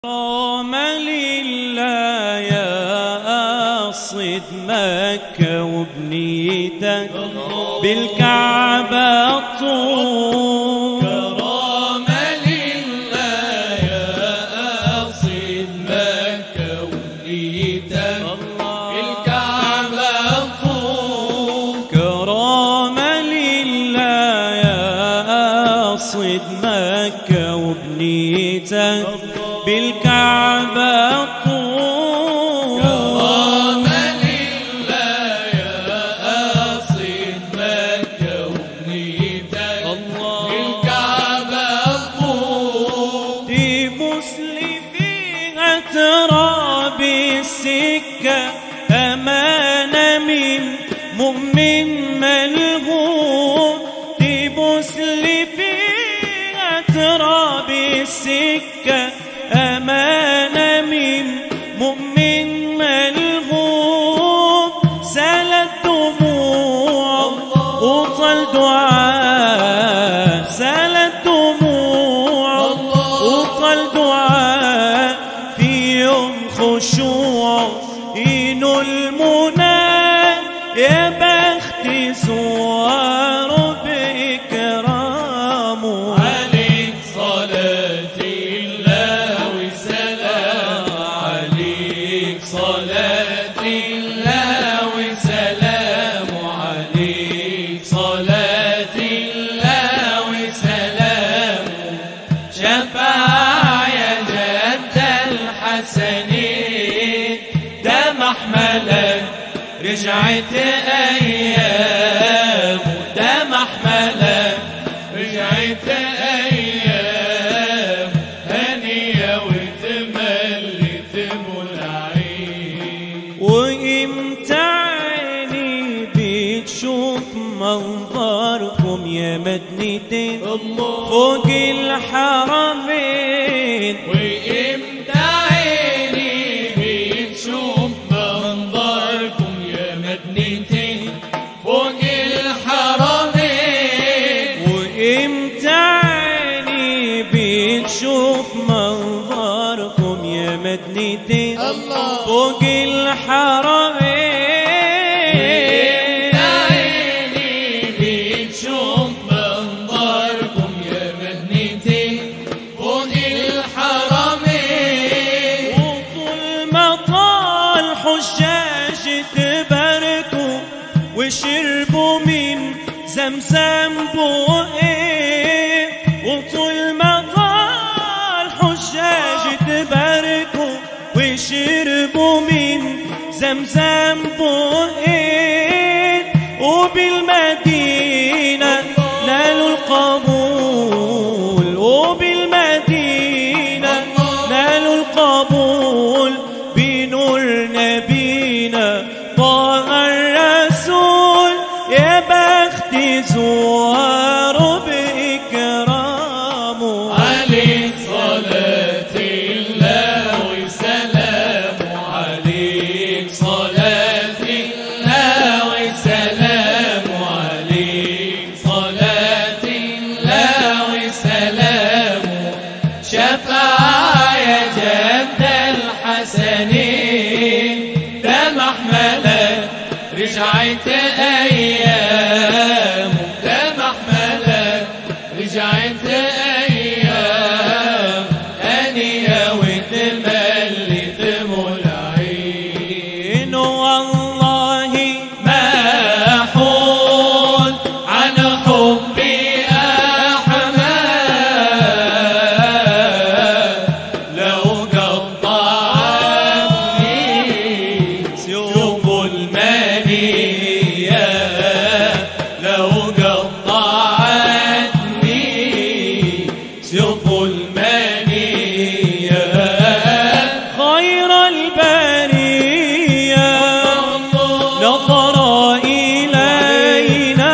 رام لله يا أصد مكة وبنيتك بالكعبة الطول كرام لله يا أصيد مكة ونيتك الكعبة الطول كرام لله يا أصد مكة وبنيتك بالكعبة الطول كرام لله يا أصيد مكة ونيتك الكعبة الطول تبوس لي فيها تراب السكة أمانة من مؤمن ملغوم تبوس لي فيها تراب السكة أمانة من مؤمن ملغوم سالت دموع وطل دعاء سالت دموع وطل دعاء في يوم خشوع إنه المنى يا بخت زوار بإكرامه عليك صلاة الله وسلام عليك صلاة الله وسلام عليك صلاة الله وسلام شفاعة يا جد الحسنين دم أحملك رجعت أيام دم أحملك رجعت أيام هنية وتملت العين وإمتى عيني بتشوف منظركم يا مدنتين فوق الحرمين وإمتى عيني بتشوف منظركم يا مدنتين فوق الحرمين وإمتى عيني بتشوف منظركم يا مدنتين فوق الحرمين عيني بتشوف منظركم يا مدنتين فوق الحرمين وطول ما طال حجاج تباركوا وشربوا من زمزم بوقين وطول ما طال حجاج تباركوا وشربوا من زمزم بوقين وبالمدينة نالوا القبول وبالمدينة نالوا القبول بنور نبينا طه الرسول يا بخت زوار بإكرامه عليك صلاة الله وسلام عليك صلاة الله وسلام عليك صلاة الله وسلام شفاعة يا جد الحسنين دم أحملك رجعت أيام دم أحملك رجعت أيام أنية وتملت ملعين والله ما أحول عن حبي أحمد لو قطعني سيوف المنية لو قطعتني سيوف المنية خير البرية نظر إلينا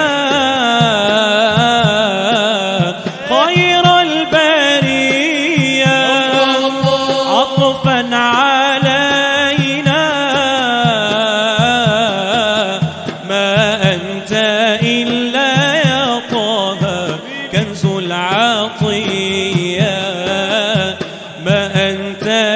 خير البرية عطفا علينا ما أنت إلا يا طه كنز العطية ما أنت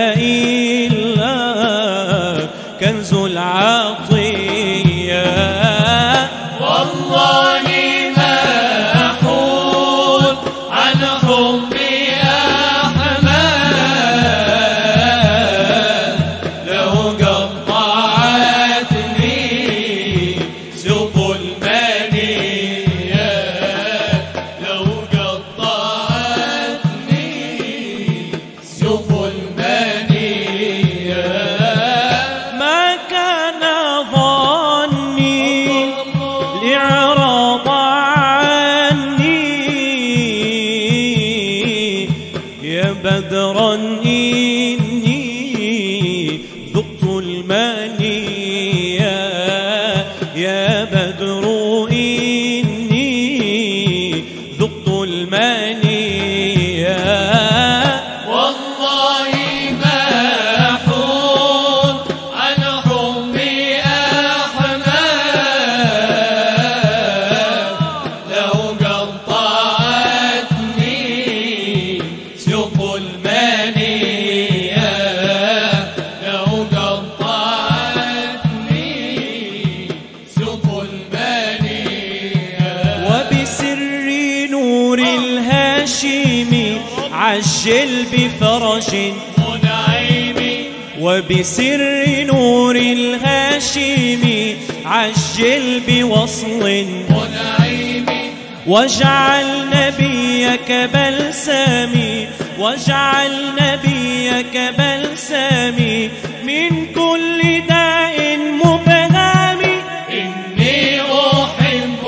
فرج منعم وبسر نور الهاشم عجل بوصل منعم واجعل نبيك بلسامي واجعل نبيك بلسامي من كل داء مبهام إني أحب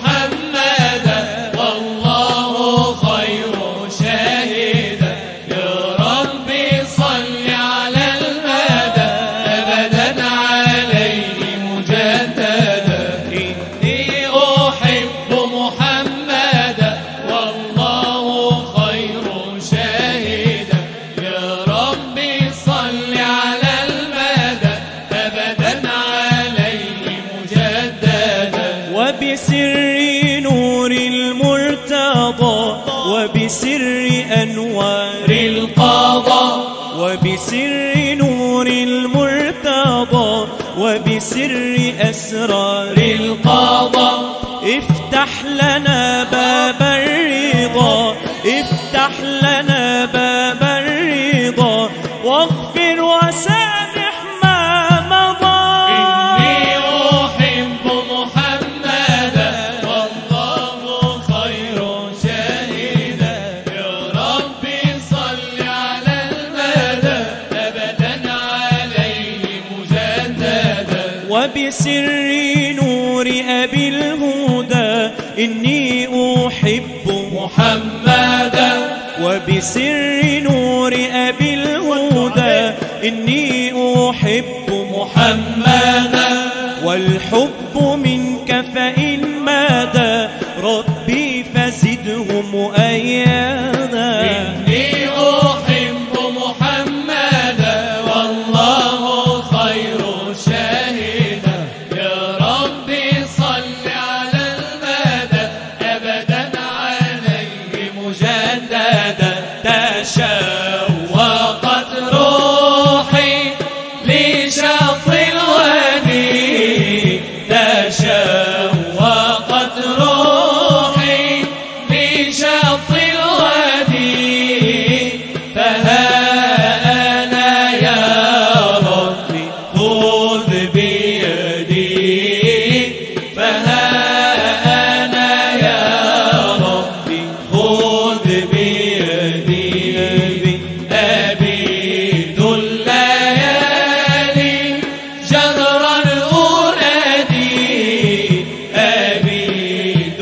محمدا والله خير شاهدا يا ربي صل على المدى أبدا عليه مجددا إني أحب محمدا والله خير شاهدا يا ربي صل على المدى أبدا عليه مجددا وبسر نور المرتضى وبسر أنوار القضاء وبسر نور المرتضى وبسر أسرار القضاء افتح لنا باب الرضا افتح لنا باب الرضا واغفر وسامح ما مضى إني أحب محمدا والله خير شاهدا يا ربي صل على المدى أبدا عليه مجددا وبسر نور أبي الهدى إني أحب محمدا وبسر نور أبي الهدى إني أحب محمدا والحب منك فإن ماذا ربي فزده مؤيدا إني أحب محمدا والله خير شاهدا يا ربي صل على المدى أبدا عليه مجددا تشوقت روحي لشط الوادي تشوقت روحي لشط الوادي فها أنا يا ربي خذ بيدي فها أنا يا ربي خذ بيدي أبيد الليالي جهرا أنادي أبيد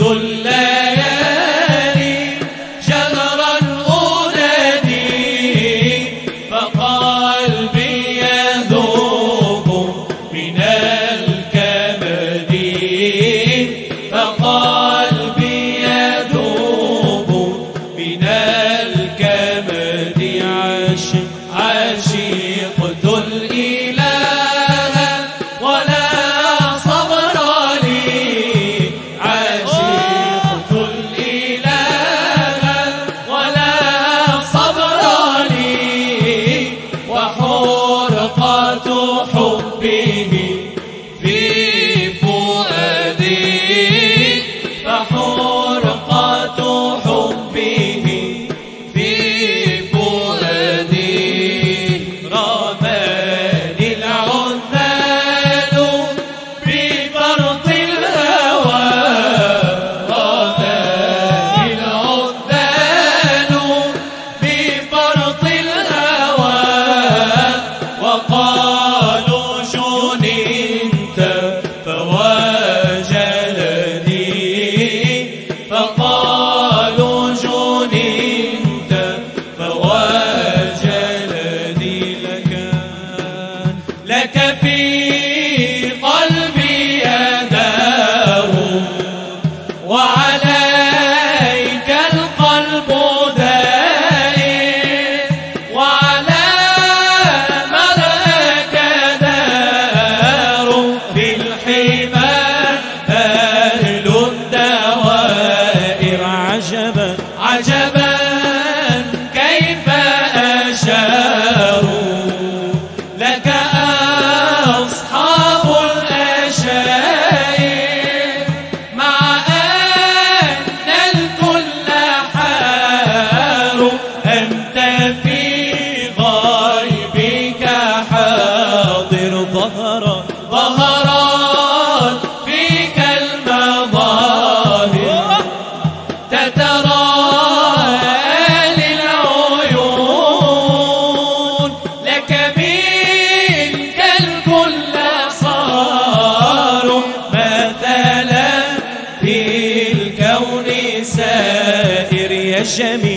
الليالي جهرا أنادي فقلبي يذوب من الكبد فقلبي يذوب من الكبد عاشق عشقت الإله ولا صبر لي عشقت الإله ولا صبر لي جميل